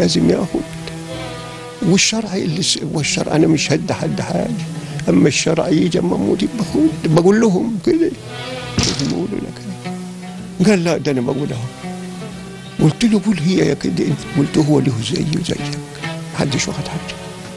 لازم ياخد والشرع اللي س- والشرع انا مش هدي حد حاجه اما الشرع يجي اما اموت يبقى خد بقول لهم كده يقولوا لك قال لا ده انا بقول اهو قلت له قول هي يا كده انت قلت هو له زي زيك محدش واخد حاجه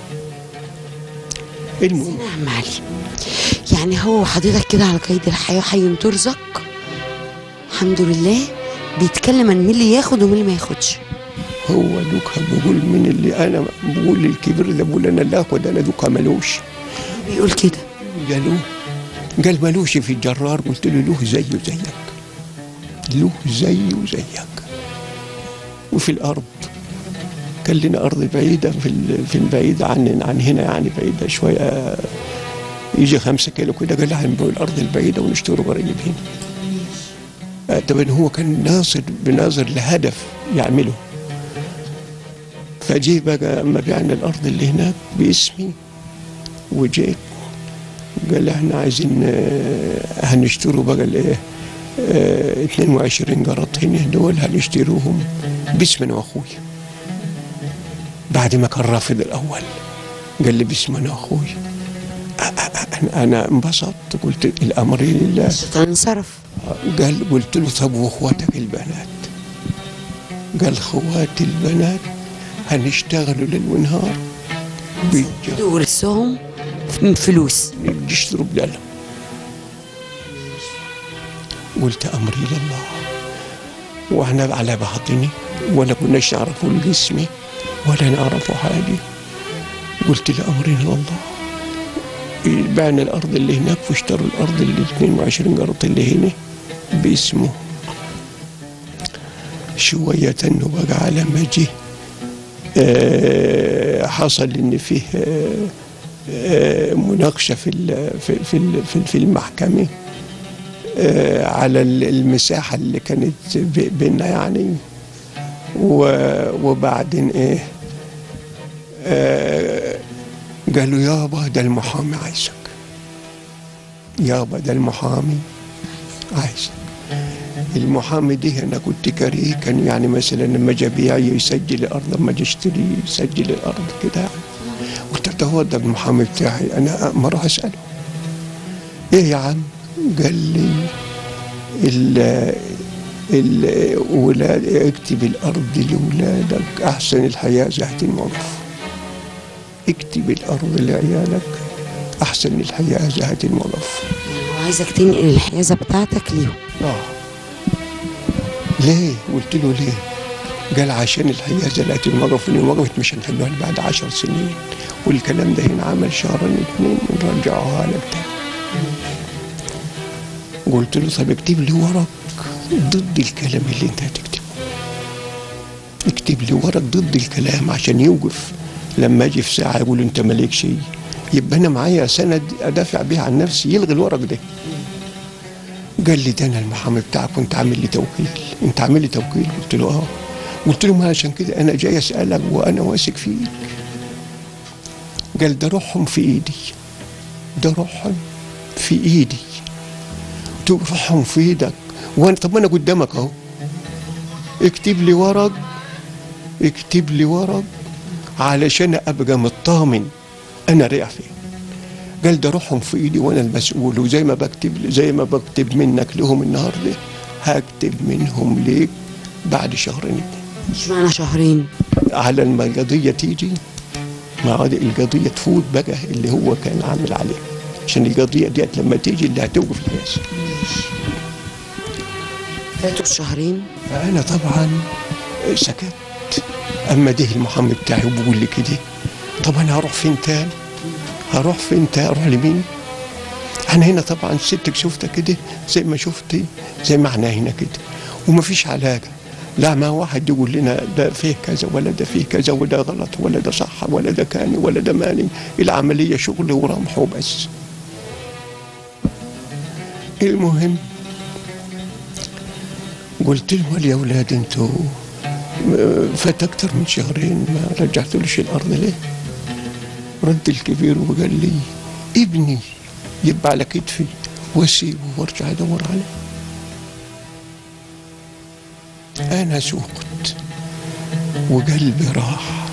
المهم نعم علي يعني هو حضرتك كده على قيد الحياة حي ترزق الحمد لله بيتكلم عن مين اللي ياخد ومين اللي ما ياخدش هو دوكا بقول من اللي انا بقول للكبير ده بقول انا لا اخد انا دوكا ملوش بيقول كده قالوا قال ملوش في الجرار قلت له له زيه زيك له زيه زيك وفي الارض كان لنا ارض بعيده في ال- في البعيد عن عن هنا يعني بعيده شويه يجي خمسة كيلو كده قال لها هنبيع الارض البعيده ونشتري قريب هنا آه، طبعا هو كان ناصر بناظر لهدف يعمله فجي بقى اما بعنا الارض اللي هناك باسمي وجيت قال احنا عايزين آه، هنشتروا بقى الايه آه، 22 قرط هنا دول هنشتروهم باسمنا واخويا بعد ما كان رافض الاول قال لي باسمنا واخويا أ- أ- أنا- انا انبسطت قلت الامر لله الشيطان انصرف قال قلت له طب واخواتك البنات قال خواتي البنات هنشتغلوا ليل ونهار بيتجا- ورثهم فلوس يشتروا بدالهم قلت امري لله واحنا على بعضنا ولا كناش نعرفوا الجسم ولا نعرفوا حاجه قلت لامرنا لله بعنا الارض اللي هناك واشتروا الارض اللي 22 قرط اللي هنا باسمه شوية انه بقى على ما جه آه، حصل ان فيه آه، آه، مناقشة في ال- في في ال- في- في المحكمة آه، على ال- المساحة اللي كانت ب- بينا يعني و- وبعدين ايه آه، قالوا يابا ده المحامي عايزك يابا ده المحامي عايزك المحامي دي انا كنت كاريه كان يعني مثلا لما اجي ابيع يسجل الارض لما اجي اشتري يسجل الارض كده يعني قلت له ده هو ده المحامي بتاعي انا ما اروح اساله ايه يا عم قال لي ال ال ولاد اكتب الارض لاولادك احسن الحياه زهت المعروف اكتب الارض لعيالك احسن الحياه زهت المعروف وعايزك تنقل الحيازة بتاعتك ليهم اه ليه؟ قلت له ليه؟ قال عشان الحياة زلات المغرف ان وقفت مش هنحلوها إلا بعد عشر سنين والكلام ده هنا عمل شهرين اتنين ونرجعوها لك تاني قلت له طب اكتب لي ورق ضد الكلام اللي انت هتكتبه اكتب لي ورق ضد الكلام عشان يوقف لما اجي في ساعه يقول انت مالك شيء يبقى انا معايا سند ادافع بيه عن نفسي يلغي الورق ده قال لي ده انا المحامي بتاعك كنت عامل لي توكيل انت عامل لي توكيل قلت له اه قلت له ما عشان كده انا جاي اسالك وانا واثق فيك قال ده روحهم في ايدي ده روحهم في ايدي قلت له روحهم في ايدك وانا طب ما انا قدامك اهو اكتب لي ورق اكتب لي ورق علشان ابقى مطمن انا رايح فين قال ده روحهم في ايدي وانا المسؤول وزي ما بكتب زي ما بكتب منك لهم النهارده هكتب منهم ليك بعد شهرين اتنين مش معنى شهرين على لما القضيه تيجي ما عاد القضيه تفوت بقى اللي هو كان عامل عليها عشان القضيه ديت لما تيجي اللي هتوقف الناس فاتوا الشهرين فانا طبعا سكت اما ده المحامي بتاعي وبيقول لي كده طب انا هروح فين تاني هروح فين تاني اروح لمين انا هنا طبعا ستك شفتها كده زي ما شفتي زي ما احنا هنا كده ومفيش علاقه لا ما واحد يقول لنا ده فيه كذا ولا ده فيه كذا وده غلط ولا ده صح ولا ده كاني ولا ده ماني العمليه شغل ورمح وبس المهم قلت لهم يا اولاد انتوا فات اكتر من شهرين ما رجعتوليش الارض ليه؟ رد الكبير وقال لي ابني يبقى على كتفي واسيبه وارجع ادور عليه انا سوقت وقلبي راح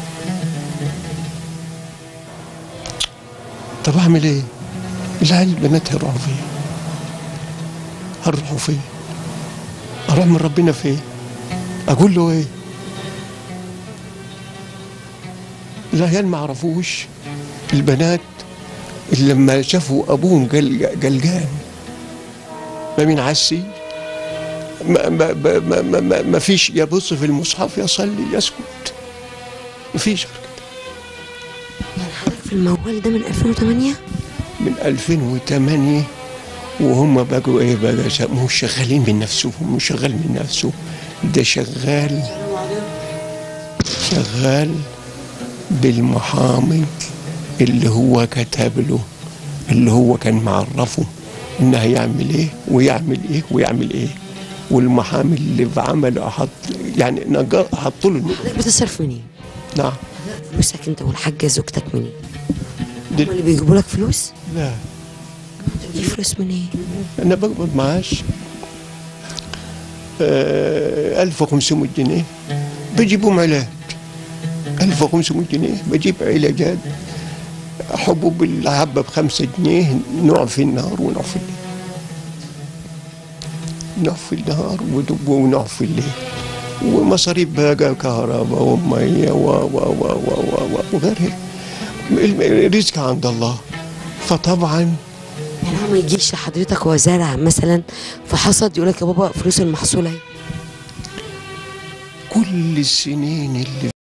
طب اعمل ايه العيال البنات هيروحوا فين هنروحوا فين اروح من ربنا فين اقول له ايه العيال ما عرفوش البنات اللي لما شافوا ابوهم قل قلقان ما بينعسي ما, ما, ما, ما, ما, ما, ما فيش يبص في المصحف يصلي يسكت ما فيش غير كده يعني حضرتك في الموال ده من 2008 من 2008 وهم بقوا ايه بقى ش- مش شغالين من نفسهم مش شغال من نفسه ده شغال شغال بالمحامي اللي هو كتب له اللي هو كان معرفه انه هيعمل ايه ويعمل ايه ويعمل ايه والمحامي اللي بعمله حط يعني نجار حط له حضرتك بتصرف منين؟ نعم حضرتك فلوسك انت والحاجه زوجتك منين؟ دل- هم اللي بيجيبوا لك فلوس؟ لا بتجيب فلوس منين؟ انا بقبض معاش آه، 1500 جنيه بجيبهم علاج 1500 جنيه بجيب علاجات حبوب العبة بخمسة جنيه نوع في النهار ونوع في الليل نوع في النهار ودب ونوع في الليل ومصاريف بقى كهرباء ومية و و و و و و وغير هيك الرزق عند الله فطبعا يعني هو ما يجيش لحضرتك وهو زارع مثلا فحصد يقول لك يا بابا فلوس المحصول اهي كل السنين اللي